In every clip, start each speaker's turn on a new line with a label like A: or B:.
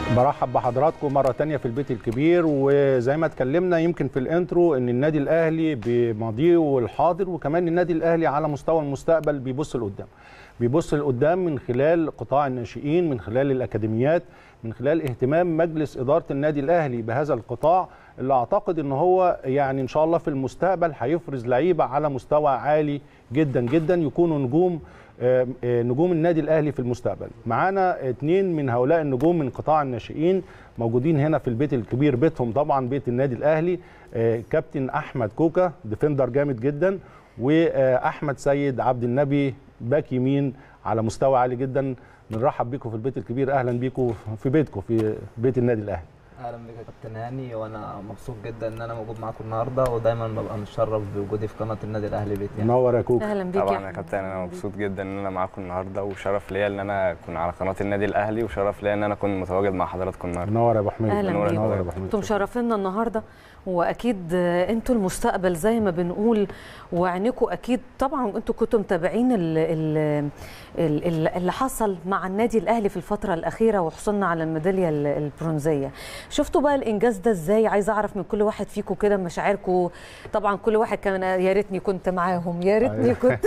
A: برحب بحضراتكم مرة تانية في البيت الكبير وزي ما اتكلمنا يمكن في الانترو ان النادي الاهلي بماضيه والحاضر وكمان النادي الاهلي على مستوى المستقبل بيبص لقدام بيبص لقدام من خلال قطاع الناشئين من خلال الاكاديميات من خلال اهتمام مجلس اداره النادي الاهلي بهذا القطاع اللي اعتقد ان هو يعني ان شاء الله في المستقبل هيفرز لعيبه على مستوى عالي جدا جدا يكونوا نجوم آه، آه، نجوم النادي الاهلي في المستقبل معانا اتنين من هؤلاء النجوم من قطاع الناشئين موجودين هنا في البيت الكبير بيتهم طبعا بيت النادي الاهلي آه، كابتن احمد كوكا ديفندر جامد جدا واحمد سيد عبد النبي باك يمين على مستوى عالي جدا بنرحب بيكم في البيت الكبير اهلا بيكم في بيتكم في بيت النادي الاهلي
B: اهلا بك يا كابتن هاني وانا مبسوط جدا ان انا موجود معاكم النهارده ودايما ببقى متشرف بوجودي في قناه النادي الاهلي بيتي يعني.
A: منور يا كوكا
C: اهلا بيك يا
D: طبعا يا
C: أحمد.
D: كابتن انا مبسوط جدا ان انا معاكم النهارده وشرف ليا ان انا اكون على قناه النادي الاهلي وشرف ليا ان انا اكون متواجد مع حضراتكم النهارده
A: منور يا ابو حميد
C: أهلا
A: منور
C: بيك.
A: منور يا ابو حميد
C: انتم مشرفينا النهارده واكيد آه، انتوا المستقبل زي ما بنقول وعينيكم اكيد طبعا انتوا كنتوا متابعين ال- ال- ال- ال- اللي حصل مع النادي الاهلي في الفتره الاخيره وحصلنا على الميداليه ال- البرونزيه شفتوا بقى الانجاز ده ازاي عايزه اعرف من كل واحد فيكم كده مشاعركم طبعا كل واحد كان يا ريتني كنت معاهم يا ريتني كنت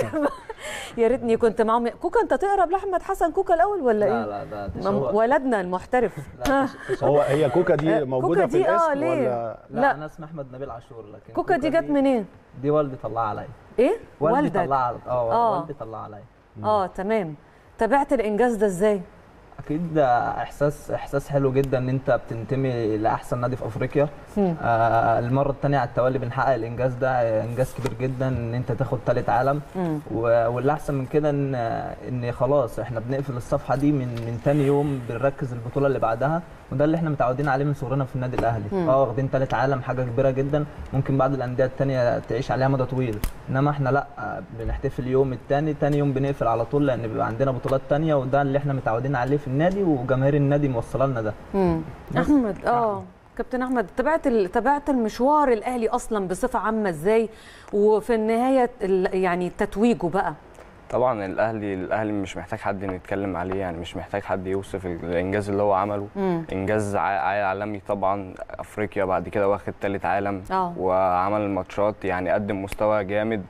C: يا ريتني كنت معاهم كوكا انت تقرب لاحمد حسن كوكا الاول ولا
B: لا
C: ايه
B: لا ده
C: مم-
B: تشوق
C: ولدنا المحترف
B: لا تش- تشوق.
A: هو هي كوكا دي
C: آه،
A: موجوده
C: كوكا
A: في
C: دي آه،
A: الاسم
C: ليه؟
A: ولا
B: لا,
C: لا.
B: انا اسمي احمد نبيل عاشور لكن
C: كوكا دي جت منين
B: دي والدي طلعها عليا
C: ايه
B: والدي
C: والدك
B: طلعها اه
C: آه.
B: والدي طلعها عليا
C: اه تمام تابعت الانجاز ده ازاي
B: اكيد ده احساس احساس حلو جدا ان انت بتنتمي لاحسن نادي في افريقيا
C: مم.
B: آه المره الثانيه على التوالي بنحقق الانجاز ده آه، انجاز كبير جدا ان انت تاخد ثالث عالم
C: مم.
B: و- واللي احسن من كده ان ان خلاص احنا بنقفل الصفحه دي من من تاني يوم بنركز البطوله اللي بعدها وده اللي احنا متعودين عليه من صغرنا في النادي الاهلي
C: مم.
B: اه واخدين ثالث عالم حاجه كبيره جدا ممكن بعض الانديه التانيه تعيش عليها مدى طويل انما احنا لا آه، بنحتفل اليوم الثاني تاني يوم بنقفل على طول لان بيبقى عندنا بطولات تانيه وده اللي احنا متعودين عليه في النادي وجماهير النادي موصله لنا ده
C: مم. احمد اه كابتن احمد تابعت ال- تابعت المشوار الاهلي اصلا بصفه عامه ازاي وفي النهايه ال- يعني تتويجه بقى
D: طبعا الاهلي الاهلي مش محتاج حد نتكلم عليه يعني مش محتاج حد يوصف الانجاز اللي هو عمله
C: مم.
D: انجاز ع- عالمي طبعا افريقيا بعد كده واخد ثالث عالم
C: اه
D: وعمل ماتشات يعني قدم مستوى جامد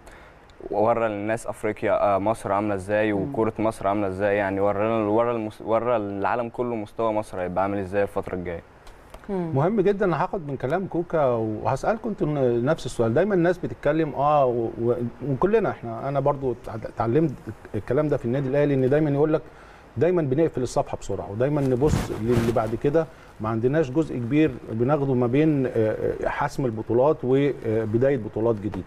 D: ورى للناس افريقيا آه، مصر عامله ازاي وكره مصر عامله ازاي يعني ورى ورى المس- ورى العالم كله مستوى مصر هيبقى عامل ازاي الفتره الجايه
C: مم.
A: مهم جدا أنا هاخد من كلام كوكا وهسالكم انتوا نفس السؤال دايما الناس بتتكلم اه و- و- وكلنا احنا انا برضو اتعلمت الكلام ده في النادي الاهلي ان دايما يقول لك دايما بنقفل الصفحه بسرعه ودايما نبص للي بعد كده ما عندناش جزء كبير بناخده ما بين آه، آه، حسم البطولات وبدايه بطولات جديده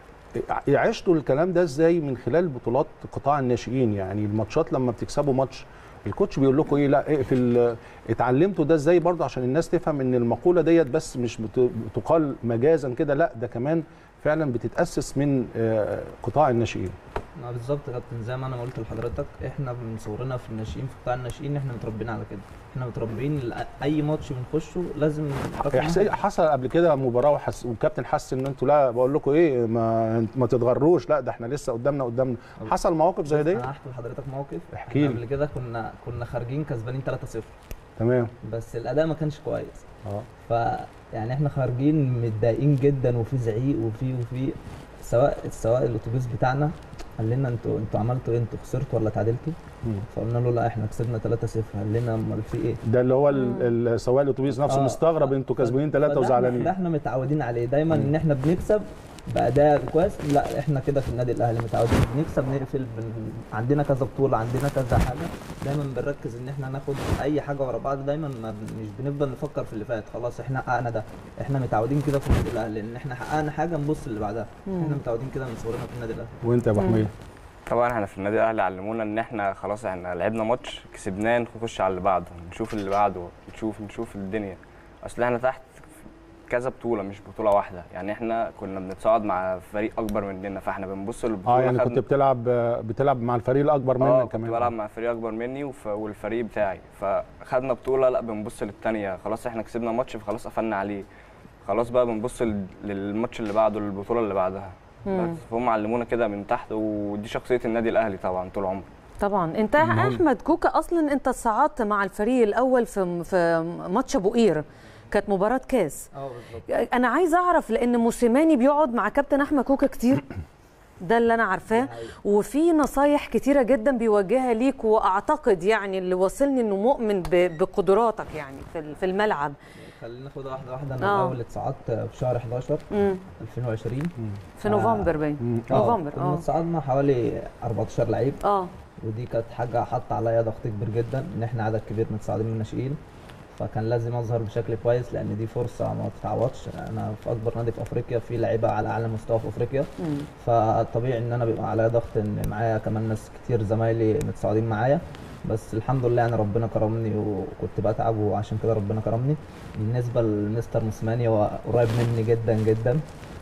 A: آه، عشتوا الكلام ده ازاي من خلال بطولات قطاع الناشئين يعني الماتشات لما بتكسبوا ماتش الكوتش بيقول لكم ايه لا اقفل اتعلمتوا ده ازاي برضه عشان الناس تفهم ان المقوله ديت بس مش بت- بتقال مجازا كده لا ده كمان فعلا بتتاسس من آه، قطاع الناشئين
B: ما بالظبط يا كابتن زي ما انا قلت لحضرتك احنا من صغرنا في الناشئين في قطاع الناشئين احنا متربيين على كده احنا متربيين ل- اي ماتش بنخشه لازم رقم
A: إحس-
B: واحد
A: حصل قبل كده مباراه وحس والكابتن حس ان انتوا لا بقول لكم ايه ما ما تتغروش لا ده احنا لسه قدامنا قدامنا حصل مواقف زي دي
B: انا هحكي لحضرتك موقف
A: احكي
B: احنا
A: لي.
B: قبل كده كنا كنا خارجين كسبانين 3-0
A: تمام
B: بس الاداء ما كانش كويس
A: اه
B: ف يعني احنا خارجين متضايقين جدا وفي زعيق وفي وفي سواء السواق الاتوبيس بتاعنا قال لنا انتوا انتوا عملتوا ايه انتوا خسرتوا ولا تعادلتوا
A: مم.
B: فقلنا له لا احنا كسبنا 3-0 قال لنا امال في ايه
A: ده اللي هو ال- ال- سواق الاتوبيس نفسه
B: آه.
A: مستغرب انتوا كسبانين ثلاثه
B: فده احنا- ده
A: وزعلانين
B: احنا متعودين عليه دايما ان احنا بنكسب باداء كويس لا احنا كده في النادي الاهلي متعودين بنكسب نقفل بن... عندنا كذا بطوله عندنا كذا حاجه دايما بنركز ان احنا ناخد اي حاجه ورا بعض دايما ما بن- مش بنفضل نفكر في اللي فات خلاص احنا حققنا ده احنا متعودين كده في النادي الاهلي ان احنا حققنا حاجه نبص اللي بعدها احنا متعودين كده من صغرنا في النادي الاهلي
A: وانت يا ابو حميد
D: طبعا احنا في النادي الاهلي علمونا ان احنا خلاص احنا لعبنا ماتش كسبناه نخش على اللي بعده نشوف اللي بعده نشوف نشوف الدنيا اصل احنا تحت كذا بطوله مش بطوله واحده يعني احنا كنا بنتصاعد مع فريق اكبر مننا فاحنا بنبص للبطوله
A: اه يعني
D: خدنا-
A: كنت بتلعب بتلعب مع الفريق الاكبر
D: اه
A: منك
D: كنت
A: كمان
D: بلعب مع فريق اكبر مني وف... والفريق بتاعي فخدنا بطوله لا بنبص للتانيه خلاص احنا كسبنا ماتش فخلاص قفلنا عليه خلاص بقى بنبص لل- للماتش اللي بعده للبطوله اللي بعدها
C: مم.
D: بس فهم علمونا كده من تحت ودي شخصيه النادي الاهلي طبعا طول عمره
C: طبعا انت
A: مهم.
C: احمد كوكا اصلا انت صعدت مع الفريق الاول في في ماتش ابو قير كانت مباراه كاس
B: اه بالظبط
C: انا عايزه اعرف لان موسيماني بيقعد مع كابتن احمد كوكا كتير ده اللي انا عارفاه
B: دي حقيقة.
C: وفي نصايح كتيره جدا بيوجهها ليك واعتقد يعني اللي واصلني انه مؤمن ب- بقدراتك يعني في ال- في الملعب
B: خلينا ناخد واحده واحده انا
C: آه.
B: الاول اتصعدت في شهر 11
C: مم.
B: 2020
C: في نوفمبر باين
A: مم.
B: آه،
C: نوفمبر
B: كنا
C: اه
B: اتصعدنا حوالي 14 لعيب
C: اه
B: ودي كانت حاجه حط عليا ضغط كبير جدا ان احنا عدد كبير متصاعدين من الناشئين فكان لازم اظهر بشكل كويس لان دي فرصه ما تتعوضش انا في اكبر نادي في افريقيا في لعيبه على اعلى مستوى في افريقيا
C: مم.
B: فطبيعي ان انا بيبقى عليا ضغط ان معايا كمان ناس كتير زمايلي متصاعدين معايا بس الحمد لله يعني ربنا كرمني وكنت بتعب وعشان كده ربنا كرمني بالنسبه لمستر موسيماني هو قريب مني جدا جدا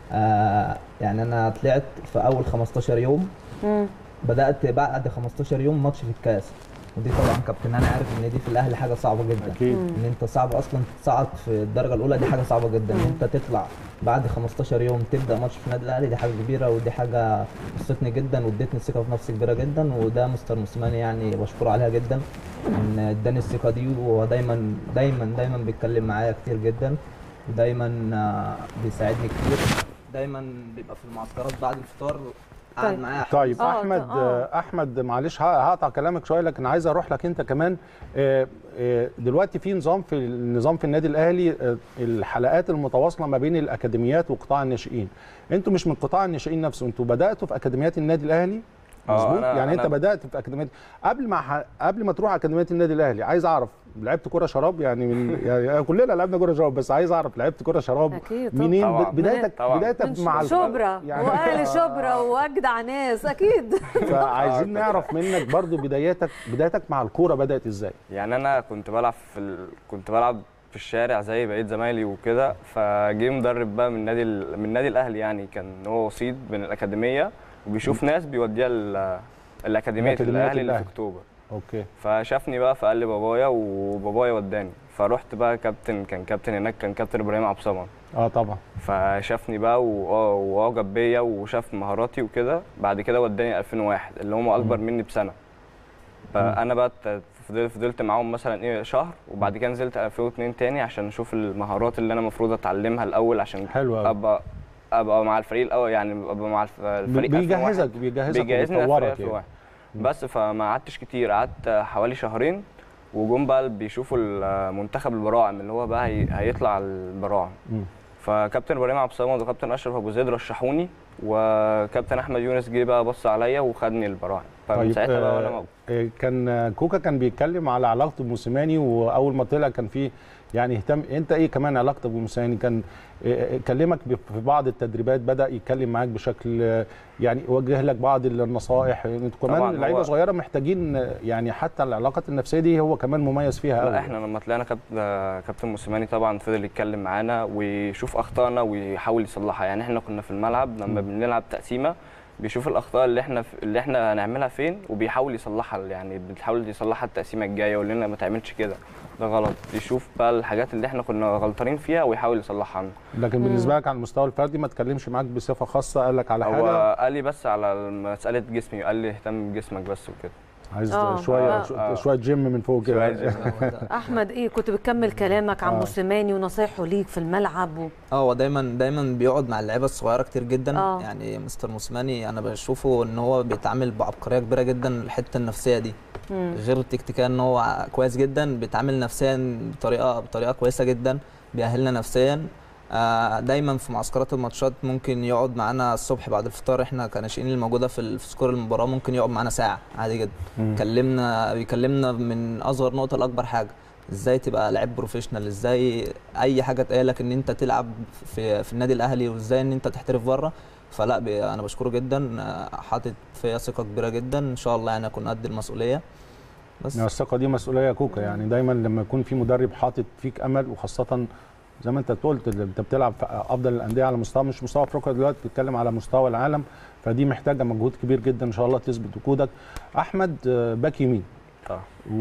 B: آه يعني انا طلعت في اول 15 يوم
C: مم.
B: بدات بعد 15 يوم ماتش في الكاس ودي طبعا كابتن انا عارف ان دي في الاهلي حاجه صعبه جدا
A: اكيد
B: ان انت صعب اصلا تصعد في الدرجه الاولى دي حاجه صعبه جدا ان انت تطلع بعد 15 يوم تبدا ماتش في النادي الاهلي دي حاجه كبيره ودي حاجه بسطتني جدا وادتني ثقه في نفسي كبيره جدا وده مستر موسيماني يعني بشكره عليها جدا ان اداني الثقه دي وهو دايما دايما دايما بيتكلم معايا كتير جدا ودايما آه، بيساعدني كتير دايما بيبقى في المعسكرات بعد الفطار قاعد
C: طيب.
B: معايا
A: طيب
C: آه،
A: احمد
C: آه.
A: آه. احمد معلش ه- هقطع كلامك شويه لكن عايز اروح لك انت كمان آه، آه، دلوقتي في نظام في النظام في النادي الاهلي آه، الحلقات المتواصله ما بين الاكاديميات وقطاع الناشئين انتوا مش من قطاع الناشئين نفسه انتوا بداتوا في اكاديميات النادي الاهلي
D: آه،
A: مظبوط
D: أنا-
A: يعني انت
D: أنا-
A: بدات في اكاديميه قبل ما ح... قبل ما تروح اكاديميه النادي الاهلي عايز اعرف لعبت كره شراب يعني من يعني كلنا لعبنا كره شراب بس عايز اعرف لعبت كره شراب
C: أكيد طبعاً.
A: منين
D: طبعاً.
A: بدايتك
D: طبعاً.
A: بدايتك
C: من
A: مع ال-
C: شبرا
A: يعني-
C: واهل شبرا واجدع ناس اكيد
A: فعايزين نعرف منك برضو بدايتك بدايتك مع الكوره بدات ازاي
D: يعني انا كنت بلعب في ال... كنت بلعب في الشارع زي بقيه زمايلي وكده فجه مدرب بقى من النادي ال... من النادي الاهلي يعني كان هو وسيط بين الاكاديميه وبيشوف ناس بيوديها ال... الاكاديميه
A: الأكاديميات
D: الاهلي اللي في
A: الأهلي.
D: اكتوبر
A: اوكي
D: فشافني بقى فقال لي بابايا وبابايا وداني فرحت بقى كابتن كان كابتن هناك كان كابتن ابراهيم عبد الصمد
A: اه طبعا
D: فشافني بقى وآه واعجب بيا وشاف مهاراتي وكده بعد كده وداني 2001 اللي هم اكبر مني بسنه فانا بقى ت- فضلت فضلت معاهم مثلا ايه شهر وبعد كده نزلت 2002 تاني عشان اشوف المهارات اللي انا المفروض اتعلمها الاول عشان
A: حلو قوي
D: ابقى ابقى مع الفريق الاول يعني ابقى مع الف- الفريق 2001.
A: بيجهزك بيجهزك
D: بيجهزني الفريق
A: وبيطورك
D: 2001
A: يعني.
D: بس فما قعدتش كتير قعدت حوالي شهرين وجم بقى بيشوفوا المنتخب البراعم اللي هو بقى هي- هيطلع البراعم
A: مم.
D: فكابتن ابراهيم عبد الصمد وكابتن اشرف ابو زيد رشحوني وكابتن احمد يونس جه بقى بص عليا وخدني البراعم فمن
A: طيب
D: ساعتها بقى وانا
A: آه
D: موجود
A: آه، كان آه، كوكا كان بيتكلم على علاقته بموسيماني واول ما طلع كان في يعني اهتم انت ايه كمان علاقتك بموسيماني كان آه، آه، كلمك ب- في بعض التدريبات بدا يتكلم معاك بشكل آه، يعني وجه لك بعض النصائح انتوا
D: طبعاً
A: كمان لعيبه
D: هو-
A: صغيره محتاجين آه، يعني حتى العلاقات النفسيه دي هو كمان مميز فيها قوي
D: لا احنا لما طلعنا كابتن كابتن موسيماني طبعا فضل يتكلم معانا ويشوف اخطائنا ويحاول يصلحها يعني احنا كنا في الملعب لما بنلعب تقسيمه بيشوف الاخطاء اللي احنا اللي احنا هنعملها فين وبيحاول يصلحها يعني بيحاول يصلحها التقسيمه الجايه يقول لنا ما تعملش كده ده غلط يشوف بقى الحاجات اللي احنا كنا غلطانين فيها ويحاول يصلحها عنها
A: لكن بالنسبه لك على المستوى الفردي ما تكلمش معاك بصفه خاصه قال لك على حاجه
D: هو قال لي بس على مساله جسمي قال لي اهتم بجسمك بس وكده
A: عايز
C: آه،
A: شويه
C: آه.
A: شو- شويه جيم من فوق
D: شوية
A: كده
D: جيم.
C: احمد ايه كنت بتكمل كلامك عن
A: آه.
C: موسيماني ونصايحه ليك في الملعب و...
B: اه هو دايما دايما بيقعد مع اللعيبه الصغيره كتير جدا
C: آه.
B: يعني مستر موسيماني انا بشوفه ان هو بيتعامل بعبقريه كبيره جدا الحته النفسيه دي
C: مم.
B: غير تكتيكيا ان هو كويس جدا بيتعامل نفسيا بطريقه بطريقه كويسه جدا بيأهلنا نفسيا آه، دايما في معسكرات الماتشات ممكن يقعد معانا الصبح بعد الفطار احنا كناشئين الموجوده في ال- في سكور المباراه ممكن يقعد معانا ساعه عادي جدا
A: مم.
B: كلمنا بيكلمنا من اصغر نقطه لاكبر حاجه ازاي تبقى لعيب بروفيشنال ازاي اي حاجه تقالك ان انت تلعب في في النادي الاهلي وازاي ان انت تحترف بره فلا بي- انا بشكره جدا آه، حاطط فيا ثقه كبيره جدا ان شاء الله يعني اكون قد المسؤوليه بس
A: يعني الثقه دي مسؤوليه يا كوكا يعني دايما لما يكون في مدرب حاطط فيك امل وخاصه زي ما انت قلت اللي انت بتلعب في افضل الانديه على مستوى مش مستوى افريقيا دلوقتي بتتكلم على مستوى العالم فدي محتاجه مجهود كبير جدا ان شاء الله تثبت وجودك احمد آه، باك يمين
D: طبعا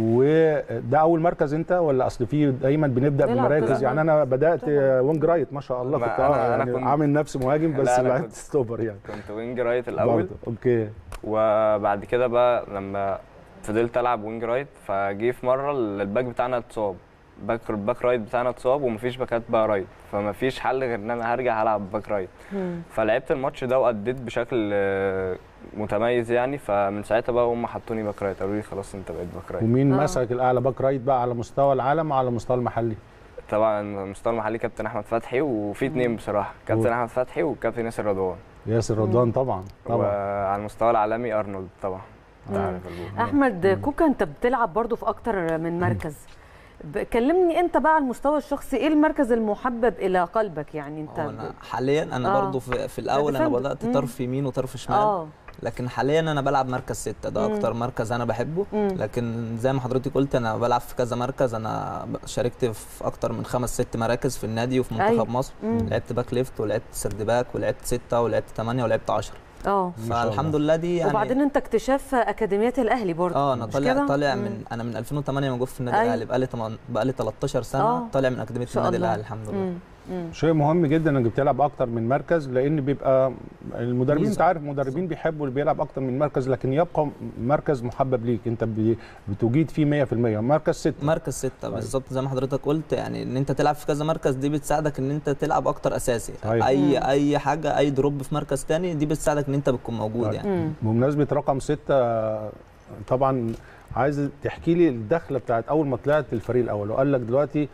A: وده اول مركز انت ولا اصل في دايما بنبدا
C: بيلعب
A: بمراكز
C: كذا
A: يعني انا بدات
C: طبعاً.
A: وينج رايت ما شاء الله
D: ما
A: كنت
D: أنا-
A: اه
D: أنا
A: يعني
D: كنت-
A: عامل نفسي مهاجم بس
D: لا، أنا
A: لعبت
D: كنت-
A: ستوبر يعني
D: كنت وينج رايت الاول
A: برضه. اوكي
D: وبعد كده بقى لما فضلت العب وينج رايت فجه في مره الباك بتاعنا اتصاب باك الباك رايت بتاعنا اتصاب ومفيش باكات بقى رايت فمفيش حل غير ان انا هرجع هلعب باك رايت
C: مم.
D: فلعبت الماتش ده واديت بشكل آه، متميز يعني فمن ساعتها بقى هم حطوني باك رايت قالوا لي خلاص انت بقيت باك رايت
A: ومين
C: آه.
A: مسك الاعلى باك رايت بقى على مستوى العالم وعلى المستوى المحلي
D: طبعا المستوى المحلي كابتن احمد فتحي وفي اتنين بصراحه كابتن
A: و-
D: احمد فتحي وكابتن ياسر رضوان
A: ياسر رضوان طبعا طبعا
D: وعلى المستوى العالمي ارنولد طبعا انت
C: مم.
D: عارف البو.
C: احمد كوكا انت بتلعب برضو في اكتر من مركز ب- كلمني انت بقى على المستوى الشخصي ايه المركز المحبب الى قلبك يعني انت
B: هو انا حاليا انا
C: آه.
B: برضو في, في الاول انا
C: defender.
B: بدات
C: مم.
B: طرف يمين وطرف شمال
C: اه
B: لكن حاليا انا بلعب مركز ستة ده
C: مم.
B: اكتر مركز انا بحبه
C: مم.
B: لكن زي ما حضرتك قلت انا بلعب في كذا مركز انا ب- شاركت في اكتر من خمس ست مراكز في النادي وفي منتخب
C: أيوة.
B: مصر
C: مم.
B: لعبت باك ليفت ولعبت سرد باك ولعبت ستة ولعبت ثمانية ولعبت 10
C: اه
A: ما شاء
B: فالحمد لله دي يعني
C: وبعدين انت اكتشاف اكاديميات الاهلي برضو
B: اه انا
C: مش
B: طالع
C: كده؟
B: طالع
C: مم.
B: من انا من 2008 موجود في النادي
C: أيوة.
B: الاهلي بقالي تمن- بقالي 13 سنه
C: آه.
B: طالع من اكاديميه
C: ما شاء
B: النادي
C: الله.
B: الاهلي الحمد لله
C: مم. مم.
A: شيء مهم جدا انك بتلعب اكتر من مركز لان بيبقى المدربين
B: ميزة.
A: انت عارف المدربين بيحبوا اللي بيلعب اكتر من مركز لكن يبقى مركز محبب ليك انت بي- بتجيد فيه 100% مركز ستة
B: مركز ستة بالظبط زي ما حضرتك قلت يعني ان انت تلعب في كذا مركز دي بتساعدك ان انت تلعب اكتر اساسي
A: صحيح.
B: اي
C: مم.
B: اي حاجه اي دروب في مركز تاني دي بتساعدك ان انت بتكون موجود
A: طيب.
B: يعني
C: مم.
A: بمناسبه رقم ستة طبعا عايز تحكي لي الدخله بتاعت اول ما طلعت الفريق الاول وقال لك دلوقتي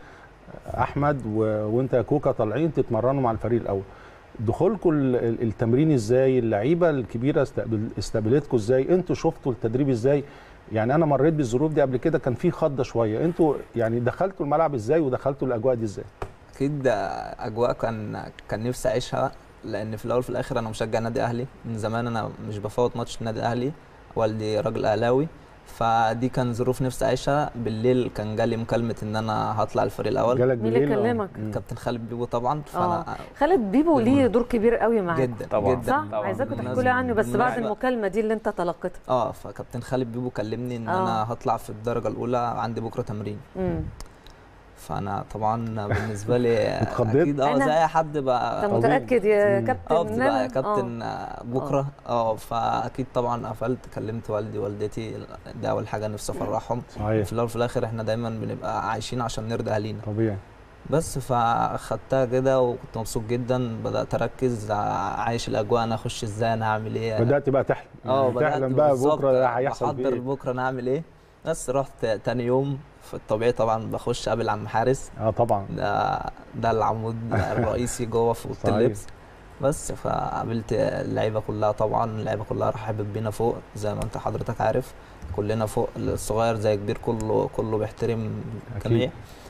A: احمد و... وانت يا كوكا طالعين تتمرنوا مع الفريق الاول دخولكم ال- ال- التمرين ازاي اللعيبه الكبيره استقبل... استقبلتكم ازاي انتوا شفتوا التدريب ازاي يعني انا مريت بالظروف دي قبل كده كان في خضه شويه انتوا يعني دخلتوا الملعب ازاي ودخلتوا الاجواء دي ازاي
B: اكيد اجواء كان كان نفسي اعيشها لان في الاول وفي الاخر انا مشجع نادي اهلي من زمان انا مش بفوت ماتش النادي الاهلي والدي راجل اهلاوي فدي كان ظروف نفسي اعيشها بالليل كان جالي مكالمه ان انا هطلع الفريق الاول
A: جالك
C: مين اللي
A: بالليل؟ آه.
C: كلمك؟
A: مم.
B: كابتن خالد بيبو طبعا فانا
C: خالد بيبو ليه دور كبير قوي معاك
B: جدا
D: طبعاً.
B: جدا
C: صح
D: طبعاً.
C: عايزاكم
B: بالمناسبة-
C: تحكوا لي عنه بس بعد
B: بالمناسبة-
C: المكالمه دي اللي انت تلقيتها
B: اه فكابتن خالد بيبو كلمني ان
C: آه.
B: انا هطلع في الدرجه الاولى عندي بكره تمرين
C: مم.
B: فانا طبعا بالنسبه لي
A: اتخضيت؟
B: اكيد اه
C: أنا-
B: زي اي حد بقى
C: انت
A: طبيعي.
C: متاكد يا
A: مم.
C: كابتن
B: اه بتبقى
C: إن
B: يا
C: أنا-
B: كابتن آه، بكره اه فاكيد طبعا قفلت كلمت والدي والدتي دي اول حاجه نفسي افرحهم
A: صحيح
B: في الاول وفي الاخر احنا دايما بنبقى عايشين عشان نرضي اهالينا
A: طبيعي
B: بس فاخدتها كده وكنت مبسوط جدا بدات اركز ع- عايش الاجواء انا اخش ازاي انا هعمل ايه
A: بدات بقى تحلم
B: اه
A: يعني
B: بدأت
A: تحلم بقى
B: بالظبط
A: بكره ده هيحصل فيه
B: بحضر
A: إيه.
B: بكره انا هعمل ايه بس رحت تاني يوم في الطبيعي طبعا بخش قابل عم حارس
A: اه طبعا
B: ده ده العمود الرئيسي جوه في اوضه
A: صحيح.
B: اللبس بس فقابلت اللعيبه كلها طبعا اللعيبه كلها رحبت بينا فوق زي ما انت حضرتك عارف كلنا فوق الصغير زي كبير كله كله بيحترم الجميع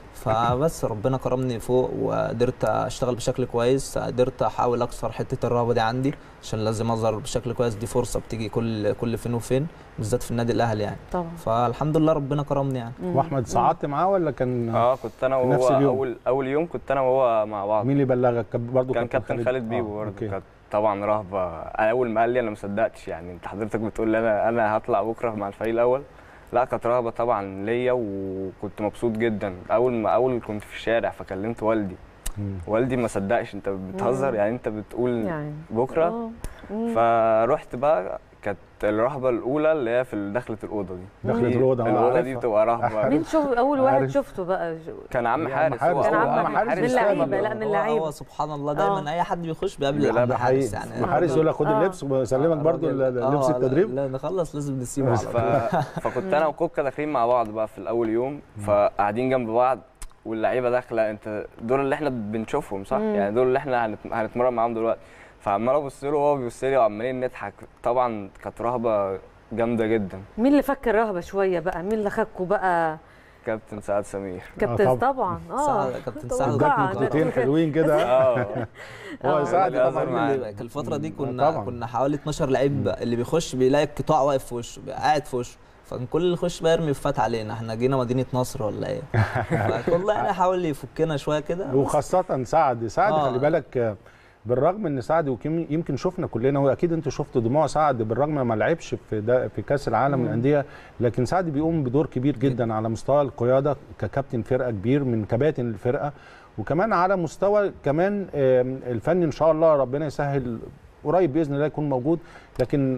B: فبس ربنا كرمني فوق وقدرت اشتغل بشكل كويس قدرت احاول اكسر حته الرهبه دي عندي عشان لازم اظهر بشكل كويس دي فرصه بتيجي كل كل فين وفين بالذات في النادي الاهلي يعني
C: طبعا
B: فالحمد لله ربنا كرمني يعني
C: مم.
A: واحمد صعدت معاه ولا كان
D: اه كنت انا
A: في نفس
D: وهو
A: اليوم.
D: اول اول يوم كنت انا وهو مع بعض
A: مين اللي بلغك كان برضه
D: كان كابتن خالد بيبو
A: آه،
D: برضه
A: أوكي.
D: كانت طبعا رهبه انا اول ما قال لي انا ما صدقتش يعني انت حضرتك بتقول لي انا انا هطلع بكره مع الفريق الاول لا كانت رهبه طبعا ليا وكنت مبسوط جدا اول ما اول كنت في الشارع فكلمت والدي
A: مم.
D: والدي ما صدقش انت بتهزر
C: مم.
D: يعني انت بتقول
C: يعني
D: بكره
C: آه. مم.
D: فرحت بقى كانت الرهبه الاولى اللي هي في دخله الاوضه دي
A: دخلة
D: دي-
A: الأوضة، آه،
D: الاوضه دي
A: عارفها.
D: بتبقى رهبه
C: مين شوف اول واحد
A: عارف.
C: شفته بقى
D: كان عم
A: عم
D: حارس
A: حارس،
D: هو
C: كان
D: أول
C: عم
D: عم
C: حارس
D: حارس
C: من
A: استقبل.
C: اللعيبه لا من
B: هو-
C: اللعيبه
B: هو سبحان الله دايما
C: آه.
B: اي حد بيخش بيقابل
D: بيقابل
B: عم حارس
A: حقيقي
B: يعني
A: حارس يقول لك خد
C: آه.
A: اللبس وسلمك برضه
B: الراجل-
A: لبس
B: آه،
A: التدريب
B: لا نخلص لازم نسيبه على
D: ف...
B: طول
D: فكنت انا وكوكا داخلين مع بعض بقى في الاول يوم فقاعدين جنب بعض واللعيبه داخله انت دول اللي احنا بنشوفهم صح
C: مم.
D: يعني دول اللي احنا هنت... هنتمرن معاهم دلوقتي فعمال ابص له وهو بيبص لي وعمالين نضحك طبعا كانت رهبه جامده جدا
C: مين اللي فك الرهبه شويه بقى مين اللي خدكوا بقى
D: كابتن سعد سمير
C: كابتن
A: طبعاً.
C: طبعا اه
B: سعد- كابتن سعد
A: اداك
C: توقعت.
A: نقطتين حلوين كده
D: اه
A: هو
C: آه.
A: سعد
D: بيهزر
A: طبعا
D: معانا.
A: اللي-
B: كان الفترة دي
A: مم.
B: كنا
A: طبعاً.
B: كنا حوالي 12 لعيب اللي بيخش بيلاقي القطاع واقف في وشه بيبقى قاعد في وشه فكان كل اللي يخش بقى يرمي فات علينا احنا جينا مدينة نصر ولا ايه فكل يعني حاول يفكنا شوية كده بس
A: وخاصة سعد سعد
B: آه.
A: خلي بالك آه، بالرغم ان سعد وكيم- يمكن شفنا كلنا واكيد انتوا شفتوا دموع سعد بالرغم ما لعبش في ده في كاس العالم للانديه لكن سعد بيقوم بدور كبير جدا على مستوى القياده ككابتن فرقه كبير من كباتن الفرقه وكمان على مستوى كمان آم، الفني ان شاء الله ربنا يسهل قريب باذن الله يكون موجود لكن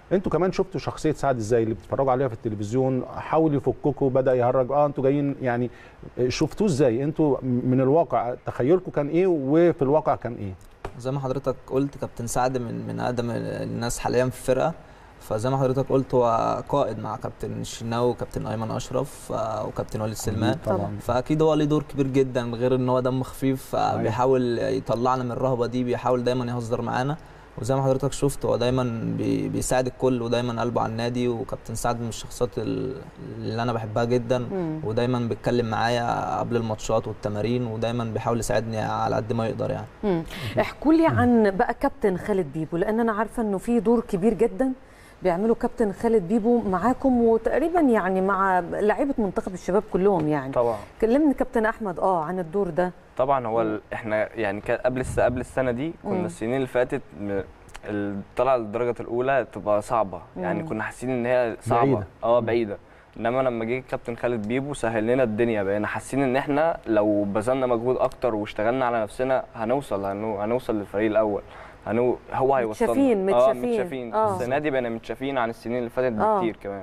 A: انتوا كمان شفتوا شخصيه سعد ازاي اللي بتتفرجوا عليها في التلفزيون حاول يفككوا بدا يهرج اه انتوا جايين يعني شفتوه ازاي انتوا من الواقع تخيلكم كان ايه وفي الواقع كان ايه
B: زي ما حضرتك قلت كابتن سعد من من اقدم الناس حاليا في الفرقه فزي ما حضرتك قلت هو قائد مع كابتن الشناوي وكابتن ايمن اشرف آه، وكابتن وليد سلمان
A: طبعا
B: فاكيد هو ليه دور كبير جدا غير ان هو دم خفيف فبيحاول يطلعنا من الرهبه دي بيحاول دايما يهزر معانا وزي ما حضرتك شفت هو دايما بي- بيساعد الكل ودايما قلبه على النادي وكابتن سعد من الشخصيات ال- اللي انا بحبها جدا
C: مم.
B: ودايما بيتكلم معايا قبل الماتشات والتمارين ودايما بيحاول يساعدني على قد ما يقدر يعني
C: مم. احكوا لي عن بقى كابتن خالد بيبو لان انا عارفه انه في دور كبير جدا بيعملوا كابتن خالد بيبو معاكم وتقريبا يعني مع لعيبه منتخب الشباب كلهم يعني
D: طبعا
C: كلمني كابتن احمد اه عن الدور ده
D: طبعا هو ال... احنا يعني كان قبل الس... قبل السنه دي
C: مم.
D: كنا السنين اللي فاتت م... الطلعه للدرجه الاولى تبقى صعبه يعني
C: مم.
D: كنا حاسين ان هي صعبه
A: بعيدة.
D: اه بعيده انما لما جه كابتن خالد بيبو سهل لنا الدنيا بقينا حاسين ان احنا لو بذلنا مجهود اكتر واشتغلنا على نفسنا هنوصل هنو... هنوصل للفريق الاول هنو... هو هيوصلنا
C: متشافين-
D: اه
C: متشافين.
D: متشافين
C: آه.
D: السنه دي بقينا متشافين عن السنين اللي فاتت
C: آه.
D: بكتير كمان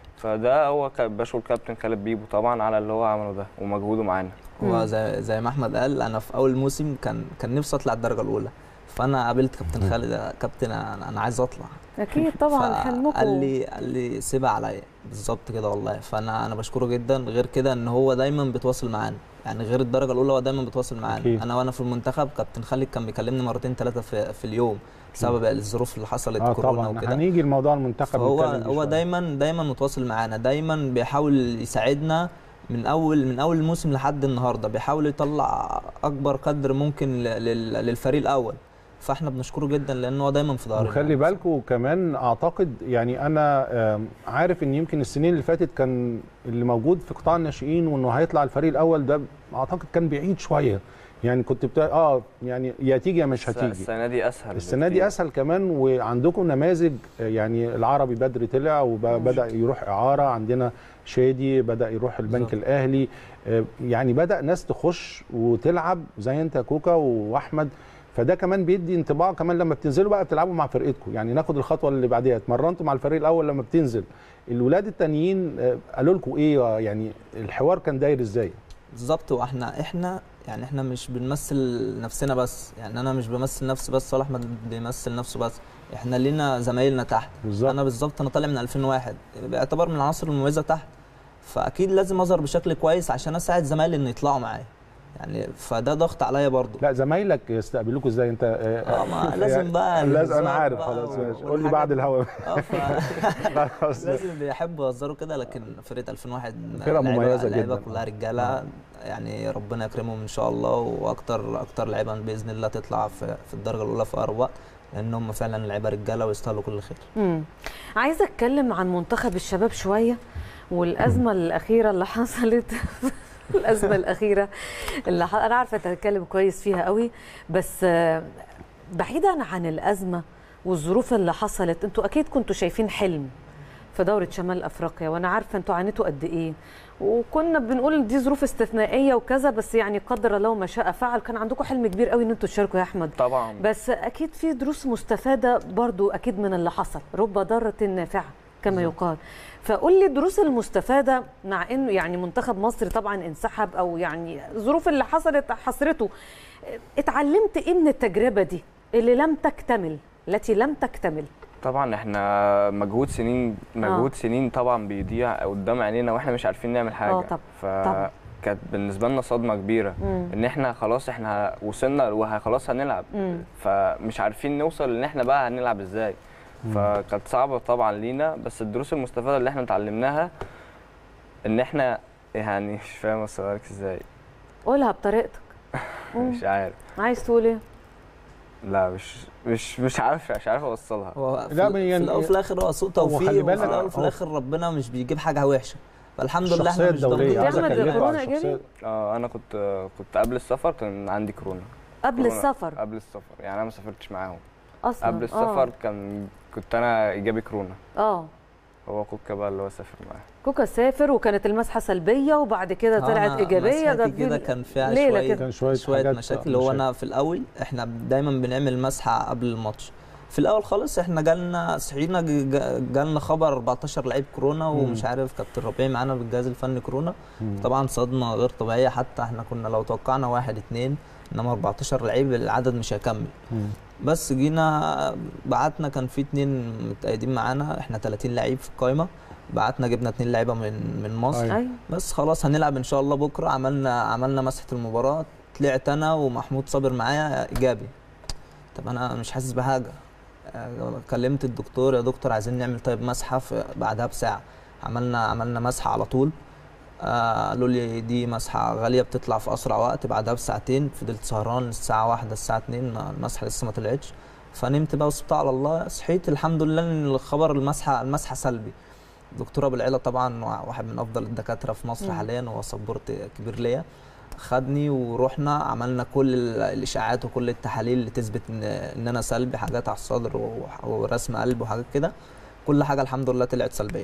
D: فده هو ك- بشكر كابتن خالد بيبو طبعا على اللي هو عمله ده ومجهوده معانا
C: مم.
B: هو زي زي ما احمد قال انا في اول موسم كان كان نفسي اطلع الدرجه الاولى فانا قابلت كابتن خالد يا كابتن انا أنا عايز اطلع
C: اكيد طبعا حلمكم
B: قال لي قال لي سيبها عليا بالظبط كده والله فانا انا بشكره جدا غير كده ان هو دايما بيتواصل معانا يعني غير الدرجه الاولى هو دايما بيتواصل معانا
A: أكيد.
B: انا وانا في المنتخب كابتن خالد كان بيكلمني مرتين ثلاثه في, في اليوم بسبب الظروف اللي حصلت
A: اه
B: كورونا
A: طبعا
B: وكده
A: هنيجي الموضوع المنتخب
B: فهو
A: نتكلم فيه
B: هو
A: شوية.
B: دايما دايما متواصل معانا دايما بيحاول يساعدنا من اول من اول الموسم لحد النهارده بيحاول يطلع اكبر قدر ممكن ل- لل- للفريق الاول فاحنا بنشكره جدا لان هو دايما في ظهرنا
A: وخلي بالكم كمان اعتقد يعني انا آم، عارف ان يمكن السنين اللي فاتت كان اللي موجود في قطاع الناشئين وانه هيطلع الفريق الاول ده اعتقد كان بعيد شويه يعني كنت بتا... اه يعني يا تيجي يا مش
D: الس-
A: هتيجي
D: السنه دي اسهل
A: السنه دي
D: بكتير.
A: اسهل كمان وعندكم نماذج آه، يعني العربي بدري طلع وبدا يروح اعاره عندنا شادي بدا يروح البنك
B: بالظبط.
A: الاهلي آه، يعني بدا ناس تخش وتلعب زي انت يا كوكا واحمد فده كمان بيدي انطباع كمان لما بتنزلوا بقى بتلعبوا مع فرقتكم يعني ناخد الخطوه اللي بعديها اتمرنتوا مع الفريق الاول لما بتنزل الولاد التانيين آه، قالوا لكم ايه آه، يعني الحوار كان داير ازاي
B: بالظبط واحنا احنا يعني احنا مش بنمثل نفسنا بس يعني انا مش بمثل نفسي بس ولا احمد بيمثل نفسه بس احنا لينا زمايلنا تحت
A: بالظبط
B: انا بالظبط انا طالع من 2001 بيعتبر من العناصر المميزه تحت فاكيد لازم اظهر بشكل كويس عشان اساعد زمايلي ان يطلعوا معايا يعني فده ضغط عليا برضو
A: لا زمايلك يستقبلوكوا ازاي انت
B: اه ما لازم بقى
A: لازم انا
B: الهزار
A: عارف
B: بقى
A: خلاص ماشي قول لي
B: والحاجات
A: بعد
B: دي.
A: الهوا
B: اه ف...
A: خلاص.
B: لازم بيحبوا يهزروا كده لكن فرقه 2001
A: فرقة
B: لعيبة-
A: مميزة
B: لعيبة
A: جدا.
B: كلها رجاله يعني ربنا يكرمهم ان شاء الله واكتر اكتر لعيبه باذن الله تطلع في, في الدرجه الاولى في اقرب وقت لان هم فعلا لعيبه رجاله ويستاهلوا كل خير
C: مم. عايزه اتكلم عن منتخب الشباب شويه والازمه الاخيره اللي حصلت الازمه الاخيره اللي ح... انا عارفه تتكلم كويس فيها قوي بس آه، بعيدا عن الازمه والظروف اللي حصلت انتوا اكيد كنتوا شايفين حلم في دوره شمال افريقيا وانا عارفه انتوا عانيتوا قد ايه وكنا بنقول دي ظروف استثنائيه وكذا بس يعني قدر الله ما شاء فعل كان عندكم حلم كبير قوي ان انتوا تشاركوا يا احمد
D: طبعا
C: بس اكيد في دروس مستفاده برضو اكيد من اللي حصل رب ضاره نافعه كما يقال فقول لي الدروس المستفاده مع انه يعني منتخب مصر طبعا انسحب او يعني الظروف اللي حصلت حصرته اتعلمت ايه من التجربه دي اللي لم تكتمل التي لم تكتمل
D: طبعا احنا مجهود سنين مجهود سنين طبعا بيضيع قدام عينينا واحنا مش عارفين نعمل حاجه
C: آه طب- طبعا.
D: فكانت بالنسبه لنا صدمه كبيره
C: مم.
D: ان احنا خلاص احنا وصلنا وخلاص هنلعب
C: مم.
D: فمش عارفين نوصل ان احنا بقى هنلعب ازاي فكانت صعبه طبعا لينا بس الدروس المستفاده اللي احنا اتعلمناها ان احنا يعني مش فاهم اوصلها ازاي
C: قولها بطريقتك مم.
D: مش عارف
C: عايز تقول ايه
D: لا مش مش مش عارف مش عارف اوصلها
B: هو في,
A: لا،
B: ال- في
A: يعني-
B: الاول وفي الاخر هو سوء
A: هو
B: توفيق
A: خلي
B: وفي
A: بالك-
B: الاول وفي
A: هو-
B: الاخر ربنا مش بيجيب حاجه وحشه فالحمد لله
A: الشخصيه
B: احنا مش
A: الدوليه
B: ضامنين
A: عايز
C: أحمد،
A: اكلمكم
C: كورونا
A: عن
C: إيجابي؟
A: الشخصيه
D: اه انا كنت كنت قبل السفر كان عندي كورونا
C: قبل
D: كورونا.
C: السفر
D: قبل السفر يعني انا ما سافرتش معاهم
C: اصلا
D: قبل السفر كان كنت انا ايجابي كورونا
C: اه, آه.
D: هو كوكا بقى اللي هو سافر معاه
C: كوكا سافر وكانت المسحه سلبيه وبعد كده طلعت
B: أنا
C: ايجابيه
B: مسحتي
C: في
B: كده كان فيها
C: ليلة
B: شويه
C: كده.
A: كان شويه
B: شويه
A: حاجات-
B: مشاكل هو انا في الاول احنا دايما بنعمل مسحه قبل الماتش في الاول خالص احنا جالنا صحينا ج- ج- جالنا خبر 14 لعيب كورونا ومش عارف كابتن ربيع معانا بالجهاز الفني كورونا طبعا صدمه غير طبيعيه حتى احنا كنا لو توقعنا واحد اتنين انما 14 لعيب العدد مش هيكمل بس جينا بعتنا كان في اتنين متأيدين معانا احنا 30 لعيب في القايمه بعتنا جبنا اتنين لعيبه من من مصر
A: أيوة.
C: ايوه
B: بس خلاص هنلعب ان شاء الله بكره عملنا عملنا مسحه المباراه طلعت انا ومحمود صابر معايا ايجابي طب انا مش حاسس بحاجه آه، كلمت الدكتور يا دكتور عايزين نعمل طيب مسحه في بعدها بساعه عملنا عملنا مسحه على طول آه، قالوا لي دي مسحه غاليه بتطلع في اسرع وقت بعدها بساعتين فضلت سهران الساعه واحدة الساعه 2 ما- المسحه لسه ما طلعتش فنمت بقى وسبتها على الله صحيت الحمد لله ان الخبر المسحه المسحه سلبي دكتور ابو العيله طبعا واحد من افضل الدكاتره في مصر
C: مم.
B: حاليا وهو سبورت كبير ليا خدني ورحنا عملنا كل ال- الاشاعات وكل التحاليل اللي تثبت ان ان انا سلبي حاجات على الصدر و- ورسم قلب وحاجات كده كل حاجه الحمد لله طلعت سلبيه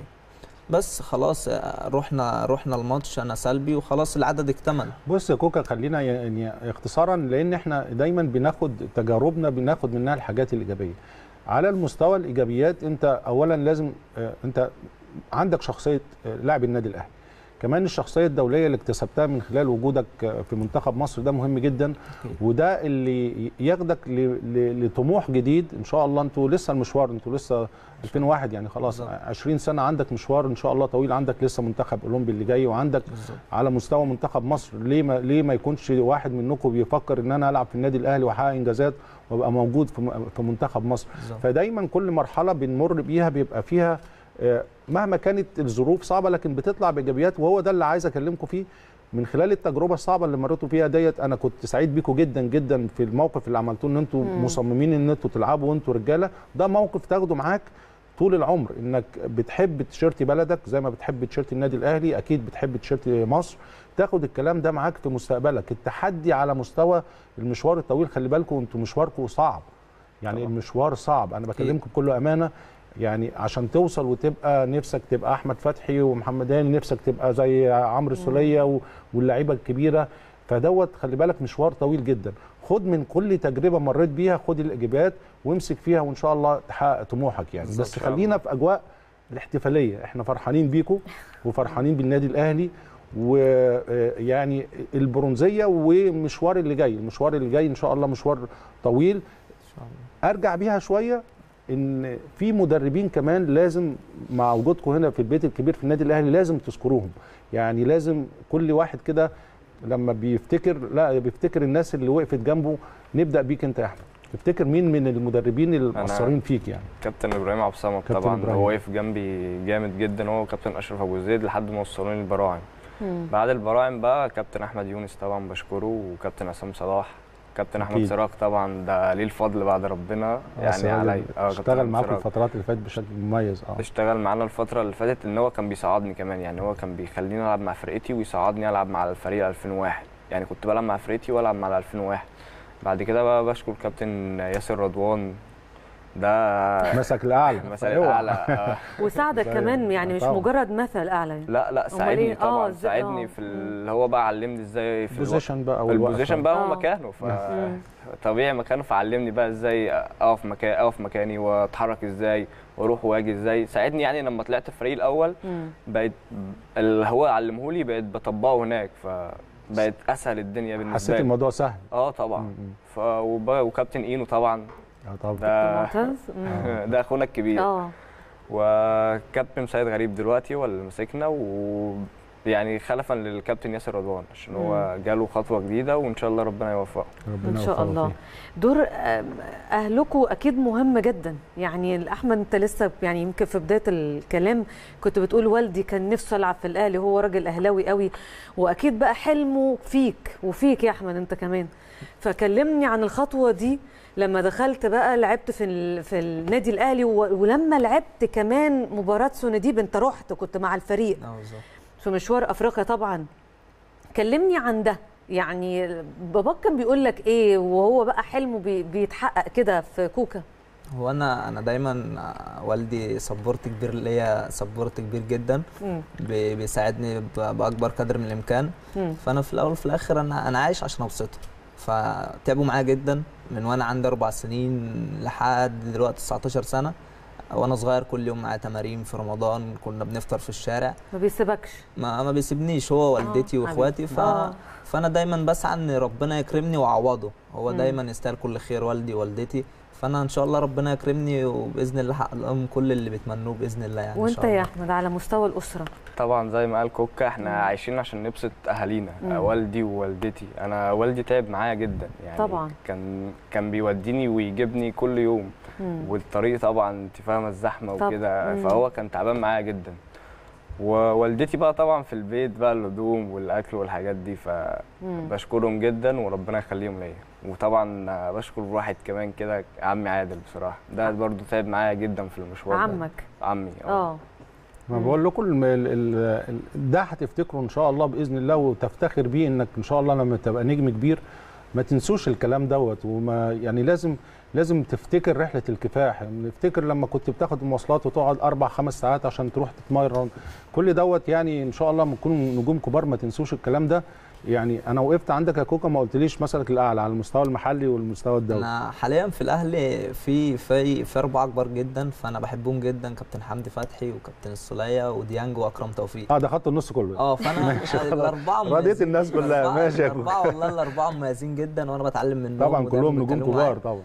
B: بس خلاص آه، رحنا رحنا الماتش انا سلبي وخلاص العدد اكتمل
A: بص يا كوكا خلينا يعني اختصارا لان احنا دايما بناخد تجاربنا بناخد منها الحاجات الايجابيه على المستوى الايجابيات انت اولا لازم آه، انت عندك شخصيه آه، لاعب النادي الاهلي كمان الشخصيه الدوليه اللي اكتسبتها من خلال وجودك آه، في منتخب مصر ده مهم جدا
B: أكيد.
A: وده اللي ياخدك ل- ل- لطموح جديد ان شاء الله انتوا لسه المشوار انتوا لسه 2001 يعني خلاص
B: بالظبط.
A: 20 سنه عندك مشوار ان شاء الله طويل عندك لسه منتخب اولمبي اللي جاي وعندك
B: بالظبط
A: على مستوى منتخب مصر ليه ما ليه ما يكونش واحد منكم بيفكر ان انا العب في النادي الاهلي واحقق انجازات وابقى موجود في م- في منتخب مصر
B: بالظبط
A: فدايما كل مرحله بنمر بيها بيبقى فيها آه، مهما كانت الظروف صعبه لكن بتطلع بايجابيات وهو ده اللي عايز اكلمكم فيه من خلال التجربه الصعبه اللي مريتوا فيها ديت انا كنت سعيد بيكم جدا جدا في الموقف اللي عملتوه ان انتوا
C: مم.
A: مصممين ان انتوا تلعبوا وانتوا رجاله ده موقف تاخده معاك طول العمر انك بتحب تيشيرت بلدك زي ما بتحب تيشيرت النادي الاهلي اكيد بتحب تيشيرت مصر تاخد الكلام ده معاك في مستقبلك التحدي على مستوى المشوار الطويل خلي بالكم انتوا مشواركم صعب يعني
B: طبعا.
A: المشوار صعب انا بكلمكم بكل امانه يعني عشان توصل وتبقى نفسك تبقى احمد فتحي ومحمد هاني نفسك تبقى زي عمرو السوليه و- واللعيبه الكبيره فدوت خلي بالك مشوار طويل جدا خد من كل تجربه مريت بيها خد الاجابات وامسك فيها وان شاء الله تحقق طموحك يعني
B: بالظبط.
A: بس خلينا في اجواء الاحتفاليه احنا فرحانين بيكم وفرحانين بالنادي الاهلي ويعني البرونزيه ومشوار اللي جاي المشوار اللي جاي ان شاء الله مشوار طويل
B: ان شاء الله
A: ارجع بيها شويه ان في مدربين كمان لازم مع وجودكم هنا في البيت الكبير في النادي الاهلي لازم تذكروهم يعني لازم كل واحد كده لما بيفتكر لا بيفتكر الناس اللي وقفت جنبه نبدا بيك انت يا احمد تفتكر مين من المدربين اللي
D: أنا-
A: مأثرين فيك يعني
D: كابتن ابراهيم عبد الصمد
A: كابتن
D: طبعا
A: إبراهيم.
D: هو واقف جنبي جامد جدا هو وكابتن اشرف ابو زيد لحد ما وصلوني البراعم
C: مم.
D: بعد البراعم بقى كابتن احمد يونس طبعا بشكره وكابتن عصام صلاح كابتن احمد
A: أكيد.
D: سراج طبعا ده ليه الفضل بعد ربنا
A: آه،
D: يعني
A: سراج
D: علي اه كابتن
A: اشتغل
D: أحمد
A: معاكم
D: سراج.
A: الفترات اللي فاتت بشكل مميز اه
D: اشتغل معانا الفترة اللي فاتت ان هو كان بيصعدني كمان يعني هو كان بيخليني العب مع فرقتي ويصعدني العب مع الفريق 2001 يعني كنت بلعب مع فرقتي والعب مع 2001 بعد كده بقى بشكر كابتن ياسر رضوان ده
A: مسك الاعلى
D: مثل
A: أيوة.
D: اعلى آه.
C: وساعدك
A: زي-
C: كمان يعني مش
A: طبعا.
C: مجرد مثل اعلى يعني.
D: لا لا ساعدني
C: إيه؟ آه،
D: طبعا
C: إزاي-
D: ساعدني
C: آه.
D: في اللي هو بقى علمني ازاي في الوقت
A: البوزيشن بقى والوقفة.
D: البوزيشن بقى هو
C: آه.
D: مكانه
C: مم.
D: فطبيعي مكانه فعلمني بقى ازاي اقف مكان اقف مكاني واتحرك ازاي واروح واجي ازاي ساعدني يعني لما طلعت الفريق الاول
C: مم.
D: بقيت اللي هو علمهولي بقيت بطبقه هناك فبقت اسهل الدنيا بالنسبه
A: حسيت
D: لي
A: الموضوع سهل
D: اه طبعا
A: مم.
D: ف... وب... وكابتن اينو طبعا
A: اه طبعا
D: ده
C: ممتاز مم.
D: ده اخونا الكبير
C: اه
D: وكابتن سيد غريب دلوقتي هو اللي ماسكنا و يعني خلفا للكابتن ياسر رضوان عشان هو جاله خطوه جديده وان شاء الله ربنا يوفقه
A: ربنا
C: ان شاء
A: يوفقه
C: الله
A: فيه.
C: دور آم، اهلكم اكيد مهم جدا يعني احمد انت لسه يعني يمكن في بدايه الكلام كنت بتقول والدي كان نفسه العب في الاهلي هو راجل اهلاوي قوي واكيد بقى حلمه فيك وفيك يا احمد انت كمان فكلمني عن الخطوه دي لما دخلت بقى لعبت في ال... في النادي الاهلي و... ولما لعبت كمان مباراه سونديب انت رحت كنت مع الفريق
B: اه بالظبط
C: في مشوار افريقيا طبعا كلمني عن ده يعني باباك كان بيقول لك ايه وهو بقى حلمه بي بيتحقق كده في كوكا
B: هو انا انا دايما آه، والدي سبورت كبير ليا سبورت كبير جدا
C: مم.
B: بي- بيساعدني ب- باكبر قدر من الامكان
C: مم.
B: فانا في الاول وفي الاخر انا انا عايش عشان ابسطه فتعبوا معايا جدا من وانا عندي اربع سنين لحد دلوقتي 19 سنه وانا صغير كل يوم معايا تمارين في رمضان كنا بنفطر في الشارع
C: ما بيسيبكش
B: ما ما بيسيبنيش هو والدتي
C: آه،
B: واخواتي ف...
C: آه.
B: فانا دايما بسعى ان ربنا يكرمني واعوضه هو
C: مم.
B: دايما يستاهل كل خير والدي ووالدتي فانا ان شاء الله ربنا يكرمني وباذن الله احقق لهم كل اللي بيتمنوه باذن الله يعني إن
C: وانت
B: شاء
C: يا
B: الله.
C: احمد على مستوى الاسره
D: طبعا زي ما قال كوكا احنا
C: مم.
D: عايشين عشان نبسط اهالينا
C: مم.
D: والدي ووالدتي انا والدي تعب معايا جدا يعني
C: طبعا.
D: كان كان بيوديني ويجيبني كل يوم
C: مم.
D: والطريق طبعا انت فاهمه الزحمه
C: طب.
D: وكده
C: مم.
D: فهو كان تعبان معايا جدا ووالدتي بقى طبعا في البيت بقى الهدوم والاكل والحاجات دي
C: مم.
D: فبشكرهم جدا وربنا يخليهم ليا وطبعا بشكر واحد كمان كده عمي عادل بصراحه ده برضو تعب معايا جدا في المشوار ده.
C: عمك
D: عمي
C: اه
A: ما
C: مم.
A: بقول لكم الم- ال- ال- ال- ده هتفتكره ان شاء الله باذن الله وتفتخر بيه انك ان شاء الله لما تبقى نجم كبير ما تنسوش الكلام دوت وما يعني لازم لازم تفتكر رحله الكفاح يعني افتكر لما كنت بتاخد المواصلات وتقعد اربع خمس ساعات عشان تروح تتمرن كل دوت يعني ان شاء الله لما تكونوا نجوم كبار ما تنسوش الكلام ده يعني انا وقفت عندك يا كوكا ما قلتليش مثلك الاعلى على المستوى المحلي والمستوى الدولي
B: انا حاليا في الاهلي في في في اربعه كبار جدا فانا بحبهم جدا كابتن حمدي فتحي وكابتن السوليه وديانج واكرم توفيق
A: اه ده خط النص كله
B: اه فانا الاربعه
A: رضيت
B: مميزين.
A: الناس كلها.
B: الأربعة-
A: ماشي يا
B: الاربعه والله الاربعه مميزين جدا وانا بتعلم منهم
A: طبعا
B: ودايما
A: كلهم نجوم
B: بيتكلموا
A: كبار
B: معايا.
A: طبعا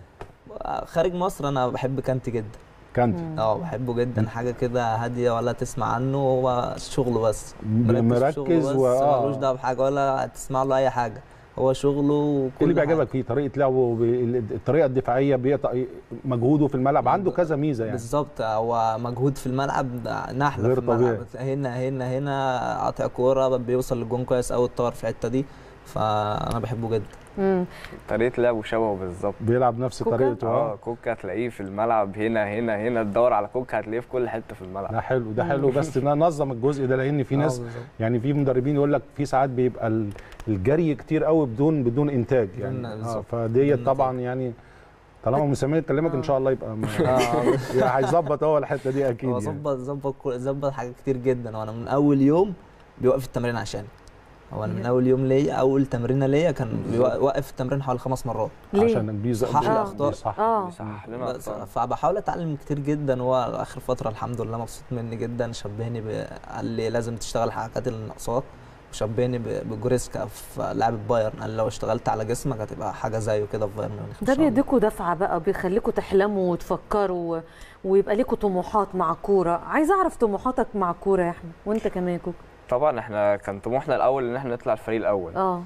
B: خارج مصر انا بحب كانتي جدا
A: كانت
C: مم.
B: اه بحبه جدا حاجه كده هاديه ولا تسمع عنه هو شغله بس
A: مركز
B: في شغله
A: و
B: بس
A: آه.
B: ملوش دعوه بحاجه ولا تسمع له اي حاجه هو شغله وكل
A: ايه اللي بيعجبك
B: حاجة.
A: فيه طريقه لعبه ب- الطريقه الدفاعيه بيقطع مجهوده في الملعب عنده كذا ميزه يعني
B: بالظبط هو مجهود في الملعب نحله
A: غير
B: في الملعب
A: طبيعي.
B: هنا هنا هنا قاطع كوره بيوصل للجون كويس قوي اتطور في الحته دي فانا بحبه جدا
C: مم.
D: طريقه لعبه شبهه بالظبط
A: بيلعب نفس
C: كوكا؟
A: طريقته
D: اه
A: اه
D: كوكا هتلاقيه في الملعب هنا هنا هنا تدور على كوكا هتلاقيه في كل حته في الملعب
A: ده حلو ده حلو بس ننظم الجزء ده لان في ناس
B: آه، بالظبط.
A: يعني في مدربين يقول لك في ساعات بيبقى ال- الجري كتير قوي بدون بدون انتاج يعني
B: بدون-
A: آه
B: بالظبط.
A: فديت
B: بدون
A: طبعا يعني طالما مسامير يكلمك ان شاء الله يبقى ما-
B: آه.
A: يعني هيظبط هو الحته دي اكيد
B: هو
A: يعني.
B: ظبط ظبط كل- ظبط حاجات كتير جدا وانا من اول يوم بيوقف التمرين عشاني هو انا من اول يوم ليا اول تمرينه ليا كان بيوقف التمرين حوالي خمس مرات
C: ليه؟
A: عشان بيز-
B: صحح
A: بي-
B: الأخطاء.
A: بيصحح.
C: اه
D: بيصحح لنا
B: بس
D: أخطاء.
B: فبحاول اتعلم كتير جدا هو اخر فتره الحمد لله مبسوط مني جدا شبهني ب... قال لي لازم تشتغل الحركات اللي ناقصاك وشبهني ب... بجوريسكا في لعبه بايرن قال لي لو اشتغلت على جسمك هتبقى حاجه زيه كده في بايرن ميونخ إن
C: ده
B: شاء الله.
C: بيديكوا دفعه بقى بيخليكوا تحلموا وتفكروا و... ويبقى ليكوا طموحات مع الكوره عايزه اعرف طموحاتك مع الكوره يا احمد وانت كمان يا كوكو
D: طبعا احنا كان طموحنا الاول ان احنا نطلع الفريق الاول
C: اه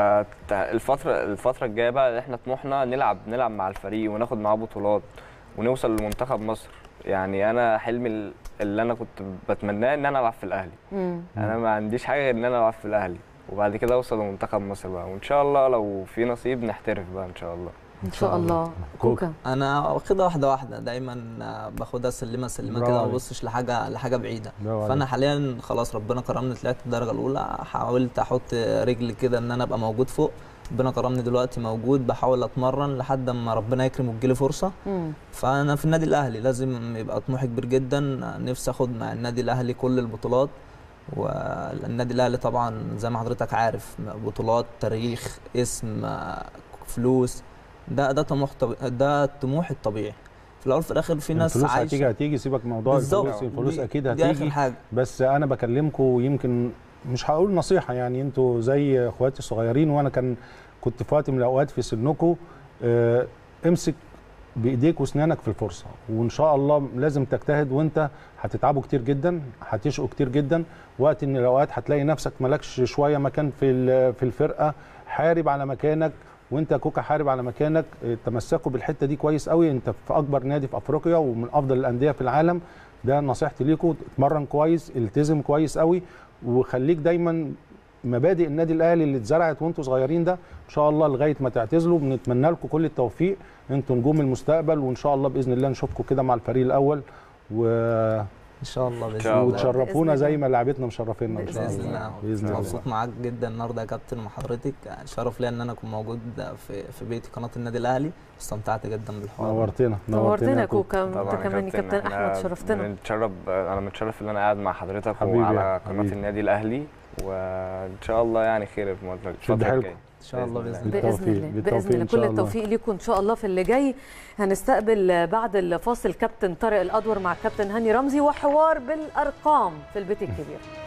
D: فالفتره الفتره الجايه بقى احنا طموحنا نلعب نلعب مع الفريق وناخد معاه بطولات ونوصل لمنتخب مصر يعني انا حلمي ال- اللي انا كنت بتمناه ان انا العب في الاهلي
C: مم.
D: انا ما عنديش حاجه غير ان انا العب في الاهلي وبعد كده اوصل لمنتخب مصر بقى وان شاء الله لو في نصيب نحترف بقى ان شاء الله
C: ان شاء الله كوكا
B: انا واخدها واحده واحده دايما آه، باخدها سلمه سلمه
A: برافو
B: كده ما
A: عليك.
B: ببصش لحاجه لحاجه بعيده
A: برافو عليك.
B: فانا حاليا خلاص ربنا كرمني طلعت الدرجه الاولى حاولت احط رجلي كده ان انا ابقى موجود فوق ربنا كرمني دلوقتي موجود بحاول اتمرن لحد ما ربنا يكرم وتجيلي فرصه
C: مم.
B: فانا في النادي الاهلي لازم يبقى طموحي كبير جدا نفسي اخد مع النادي الاهلي كل البطولات والنادي الاهلي طبعا زي ما حضرتك عارف بطولات تاريخ اسم آه، فلوس ده ده طموح طبيعي ده الطموح الطبيعي في الاول وفي الاخر في ناس
A: الفلوس
B: عايشه
A: هتيجي هتيجي سيبك من موضوع
B: بالظبط.
A: الفلوس الفلوس
B: دي-
A: اكيد
B: دي اخر
A: هتيجي
B: حاجه
A: بس انا بكلمكم يمكن مش هقول نصيحه يعني انتوا زي اخواتي الصغيرين وانا كان كنت في وقت من الاوقات في سنكم آه، امسك بايديك واسنانك في الفرصه وان شاء الله لازم تجتهد وانت هتتعبوا كتير جدا هتشقوا كتير جدا وقت من الاوقات هتلاقي نفسك مالكش شويه مكان في ال- في الفرقه حارب على مكانك وانت يا كوكا حارب على مكانك آه، تمسكوا بالحته دي كويس قوي انت في اكبر نادي في افريقيا ومن افضل الانديه في العالم ده نصيحتي ليكم اتمرن كويس التزم كويس قوي وخليك دايما مبادئ النادي الاهلي اللي اتزرعت وانتوا صغيرين ده ان شاء الله لغايه ما تعتزلوا بنتمنى لكم كل التوفيق انتوا نجوم المستقبل وان شاء الله باذن الله نشوفكم كده مع الفريق الاول و...
B: ان شاء الله باذن
D: شاء
B: الله
D: الله.
A: وتشرفونا
C: بإذن
A: زي
C: الله.
A: ما لعبتنا مشرفينا ان شاء
B: باذن
A: الله
B: الله
A: باذن الله
B: مبسوط معاك جدا النهارده يا كابتن مع حضرتك شرف ليا ان انا اكون موجود في في بيت قناه النادي الاهلي استمتعت جدا بالحوار
A: نورتنا
C: نورتنا يا
A: كوكا.
C: كوكا
D: طبعا
C: انت كمان يا كابتن
D: إحنا
C: احمد شرفتنا
D: متشرف انا متشرف ان انا قاعد مع حضرتك
A: حبيبي
D: وعلى
A: يا
D: قناه
A: حبيبي.
D: النادي الاهلي وان شاء الله يعني خير في الفتره
A: شد حيلكم.
D: الجايه
B: ان شاء الله
D: بإذن
B: باذن الله
C: باذن الله
A: بالتوفيق،
C: باذن الله
A: إن شاء
C: كل
A: الله.
C: التوفيق ليكم ان شاء الله في اللي جاي هنستقبل بعد الفاصل كابتن طارق الادور مع كابتن هاني رمزي وحوار بالارقام في البيت الكبير